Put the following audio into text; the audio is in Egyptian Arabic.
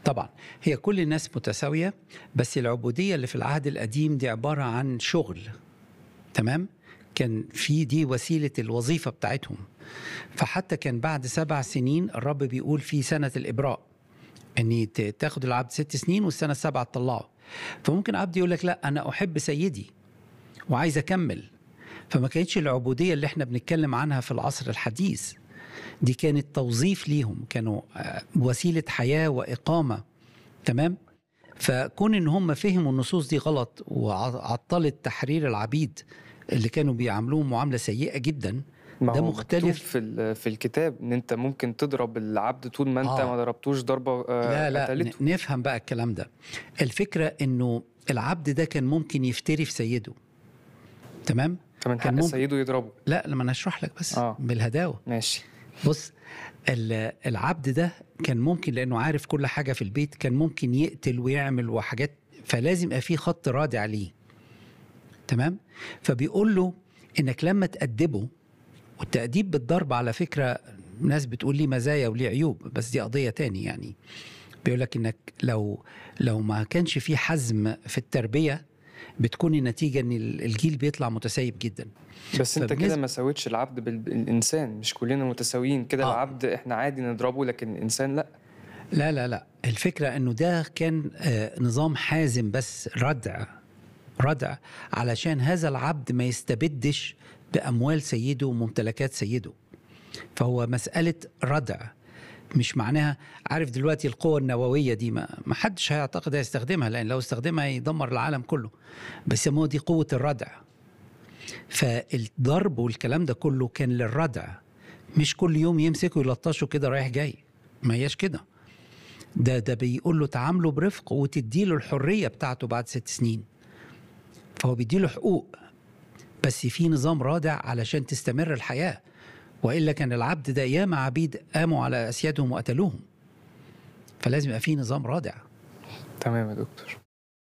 طبعا هي كل الناس متساوية بس العبودية اللي في العهد القديم دي عبارة عن شغل تمام كان في دي وسيلة الوظيفة بتاعتهم فحتى كان بعد سبع سنين الرب بيقول في سنة الإبراء أن تاخد العبد ست سنين والسنة السابعة تطلعه فممكن عبد يقول لك لا أنا أحب سيدي وعايز أكمل فما كانتش العبودية اللي احنا بنتكلم عنها في العصر الحديث دي كانت توظيف ليهم كانوا آه، وسيلة حياة وإقامة تمام فكون ان هم فهموا النصوص دي غلط وعطلت تحرير العبيد اللي كانوا بيعاملوهم معامله سيئه جدا ما ده هو مختلف. مكتوب في ال- في الكتاب ان انت ممكن تضرب العبد طول ما انت آه. ما ضربتوش ضربه آه، لا لا قتلته ن- نفهم بقى الكلام ده الفكره انه العبد ده كان ممكن يفتري في سيده تمام فمن كان حق ممكن- سيده يضربه لا لما انا اشرح لك بس آه. بالهداوه ماشي بص ال- العبد ده كان ممكن لانه عارف كل حاجه في البيت كان ممكن يقتل ويعمل وحاجات فلازم يبقى في خط رادع ليه تمام فبيقول له انك لما تأدبه والتأديب بالضرب على فكره ناس بتقول ليه مزايا وليه عيوب بس دي قضيه تاني يعني بيقول لك انك لو لو ما كانش في حزم في التربيه بتكون النتيجه ان ال- الجيل بيطلع متسيب جدا بس انت فبالنسبة- كده ما سويتش العبد بال- بالانسان مش كلنا متساويين كده آه. العبد احنا عادي نضربه لكن الانسان لا لا لا لا الفكرة انه ده كان آه، نظام حازم بس ردع ردع علشان هذا العبد ما يستبدش بأموال سيده وممتلكات سيده فهو مسألة ردع مش معناها عارف دلوقتي القوة النووية دي ما ما حدش هيعتقد هيستخدمها لأن لو استخدمها يدمر العالم كله بس هو دي قوة الردع فالضرب والكلام ده كله كان للردع مش كل يوم يمسكوا يلطشوا كده رايح جاي ما هياش كده ده ده بيقول له تعامله برفق وتديله الحريه بتاعته بعد ست سنين فهو بيديله حقوق بس في نظام رادع علشان تستمر الحياه والا كان العبد ده ياما عبيد قاموا على اسيادهم وقتلوهم فلازم يبقى في نظام رادع تمام يا دكتور